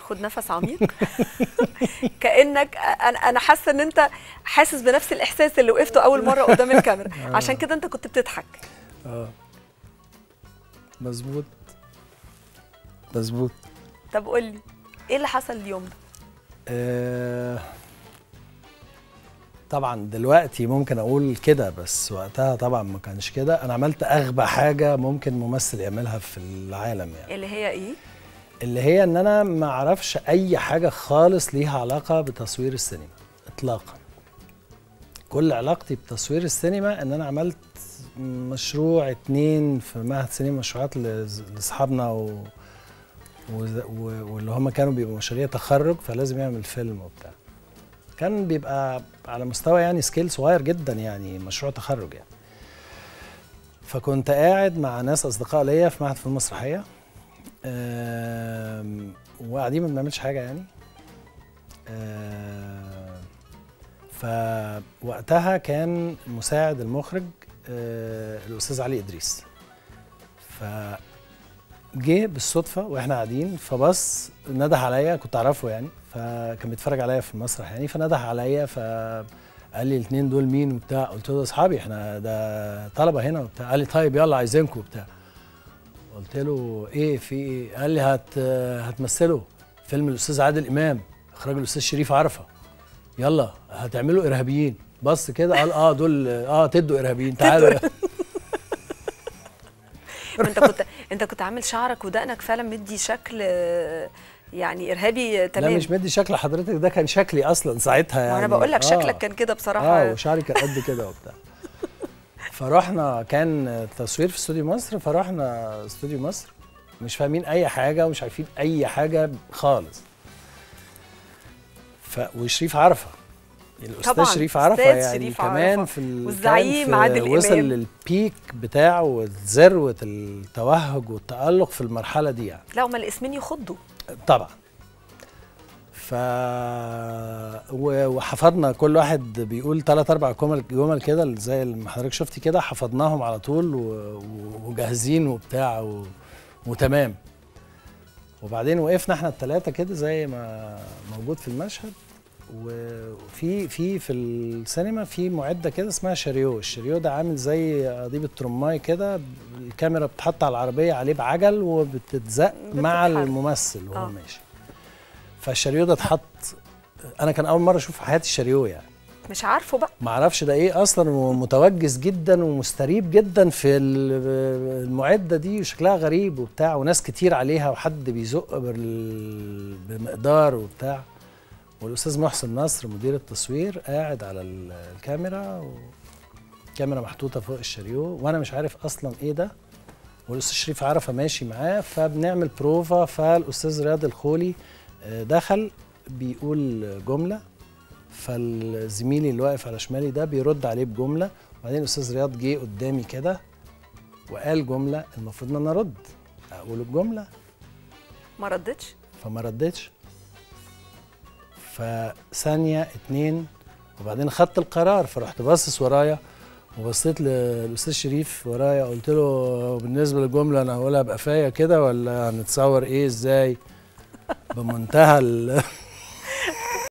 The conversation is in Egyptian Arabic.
خد نفس عميق كانك انا انا حاسه ان انت حاسس بنفس الاحساس اللي وقفته اول مره قدام الكاميرا عشان كده انت كنت بتضحك اه مظبوط مظبوط طب قول لي ايه اللي حصل اليوم ده آه، طبعا دلوقتي ممكن اقول كده بس وقتها طبعا ما كانش كده انا عملت اغبى حاجه ممكن ممثل يعملها في العالم يعني اللي هي ايه اللي هي ان انا ما اعرفش اي حاجه خالص ليها علاقه بتصوير السينما اطلاقا كل علاقتي بتصوير السينما ان انا عملت مشروع اتنين في معهد سينما مشروعات لز- لاصحابنا و... وز- و... واللي هم كانوا بيبقوا مشاريع تخرج فلازم يعمل فيلم وبتاع كان بيبقى على مستوى يعني سكيل صغير جدا يعني مشروع تخرج يعني فكنت قاعد مع ناس اصدقاء ليا في معهد فنون مسرحيه آم، وقاعدين ما بنعملش حاجه يعني آم، فوقتها كان مساعد المخرج آه، الاستاذ علي ادريس فجه بالصدفه واحنا قاعدين فبص نده عليا كنت اعرفه يعني فكان بيتفرج عليا في المسرح يعني فنده عليا فقال لي الاثنين دول مين وبتاع قلت له ده اصحابي احنا ده طلبه هنا وبتاع قال لي طيب يلا عايزينكم وبتاع قلت له ايه في ايه قال لي هت هتمثلوا فيلم الاستاذ عادل امام اخراج الاستاذ شريف عرفه يلا هتعملوا ارهابيين بص كده قال اه دول اه تدوا ارهابيين تعالوا انت كنت انت كنت عامل شعرك ودقنك فعلا مدي شكل آه، يعني ارهابي لا تمام مش مدي شكل حضرتك ده كان شكلي اصلا ساعتها يعني وانا بقول لك آه. شكلك كان كده بصراحه اه وشعري كان قد كده وبتاع فرحنا كان تصوير في استوديو مصر فرحنا استوديو مصر مش فاهمين اي حاجه ومش عارفين اي حاجه خالص ف وشريف عرفه الاستاذ طبعاً، شريف عرفه أستاذ يعني شريف كمان عرفة. في ال... والزعيم كان في عادل وصل إمام. للبيك بتاعه وذروه التوهج والتالق في المرحله دي يعني لا هما الاسمين يخضوا طبعا ف و- وحفظنا كل واحد بيقول ثلاث اربع جمل جمل كده زي ما حضرتك شفتي كده حفظناهم على طول و... و- وجاهزين وبتاع و... وتمام وبعدين وقفنا احنا الثلاثه كده زي ما موجود في المشهد وفي في في السينما في معده كده اسمها شاريو الشاريو ده عامل زي قضيب الترماي كده الكاميرا بتحط على العربيه عليه بعجل وبتتزق مع بتتحرك. الممثل وهو آه. ماشي فالشاريو ده اتحط انا كان اول مره اشوف في حياتي الشاريو يعني مش عارفه بقى ما اعرفش ده ايه اصلا ومتوجس جدا ومستريب جدا في ال- المعده دي وشكلها غريب وبتاع وناس كتير عليها وحد بيزق بال- بمقدار وبتاع والاستاذ محسن نصر مدير التصوير قاعد على ال- الكاميرا الكاميرا محطوطه فوق الشاريو وانا مش عارف اصلا ايه ده والاستاذ شريف عرفه ماشي معاه فبنعمل بروفا فالاستاذ رياض الخولي آه، دخل بيقول جمله فالزميلي اللي واقف على شمالي ده بيرد عليه بجمله وبعدين الاستاذ رياض جه قدامي كده وقال جمله المفروض ان انا ارد اقول الجمله ما ردتش فما ردتش فثانيه اتنين وبعدين خدت القرار فرحت باصص ورايا وبصيت للاستاذ شريف ورايا قلت له بالنسبه للجمله انا هقولها بقفايا كده ولا هنتصور ايه ازاي بمنتهى ال-